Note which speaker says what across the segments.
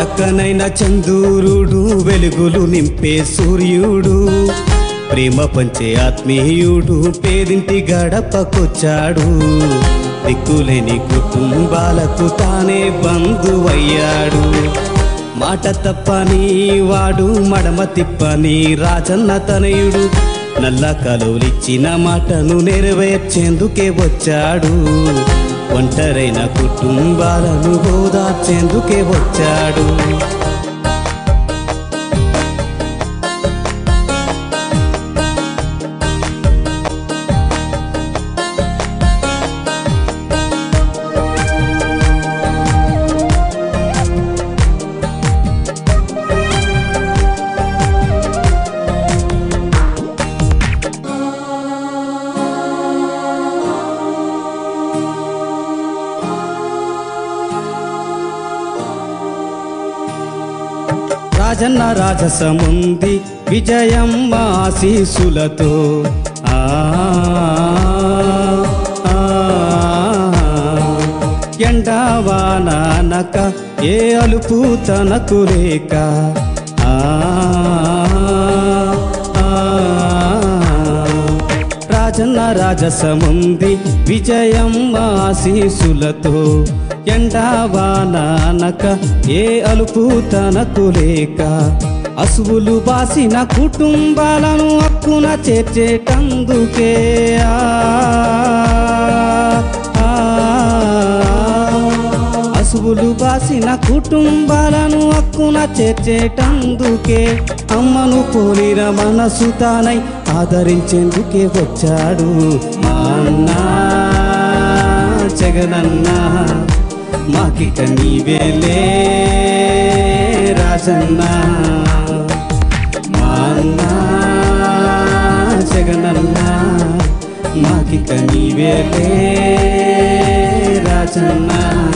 Speaker 1: చక్కనైన చందూరుడు వెలుగులు నింపే సూర్యుడు ప్రేమ పంచే ఆత్మీయుడు పేదింటి గడపకొచ్చాడు దిక్కులేని కుటుంబాలకు తానే బంధువయ్యాడు మాట తప్పని వాడు మడమ తిప్పని రాజన్న తనయుడు నల్ల కలువలిచ్చిన మాటను నెరవేర్చేందుకే వచ్చాడు ఒంటరైన కుటుంబాలను ఓదార్చేందుకే వచ్చాడు రాజన్న రాజసముంది విజయం ఆశీసులతో ఆ ఆ, ఎండావానక ఏ అలుపు తనకు లేక ఆ ఆ, రాజన్న రాజసముంది విజయం ఆశీసులతో ఎండావానక ఏ అలుపు తనకు లేక అసువులు బాసిన కుటుంబాలను హక్కున చేర్చేటందుకే ఆ, ఆ, అసువులు బాసిన కుటుంబాలను హక్కున చేర్చేటందుకే అమ్మను పోలిన మనసు తానై ఆదరించేందుకే వచ్చాడు మా అన్న జగనన్న మాకిట నీవేలే రాజన్న మా అన్న జగనన్న మాకిక నీవేలే రాజన్న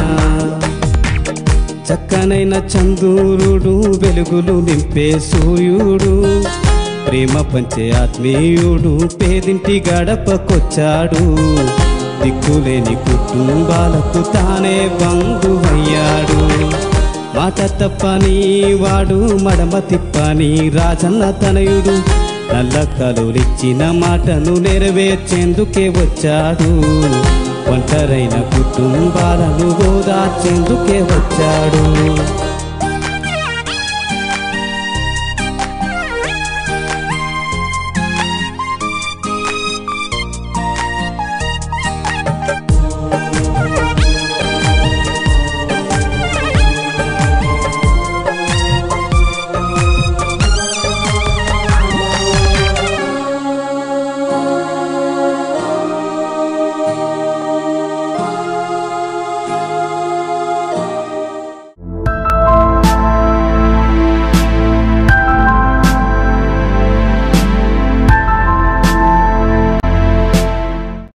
Speaker 1: చక్కనైన చందూరుడు వెలుగులు నింపే సూర్యుడు ప్రేమ పంచే ఆత్మీయుడు పేదింటి గడపకొచ్చాడు దిక్కులేని కుటుంబాలకు తానే బంధువయ్యాడు మాట తప్పని వాడు మడమ తిప్పని రాజన్న తనయుడు నల్ల కలులిచ్చిన మాటను నెరవేర్చేందుకే వచ్చాడు ఒంటరైన కుటుంబాలను ఓదార్చేందుకే వచ్చాడు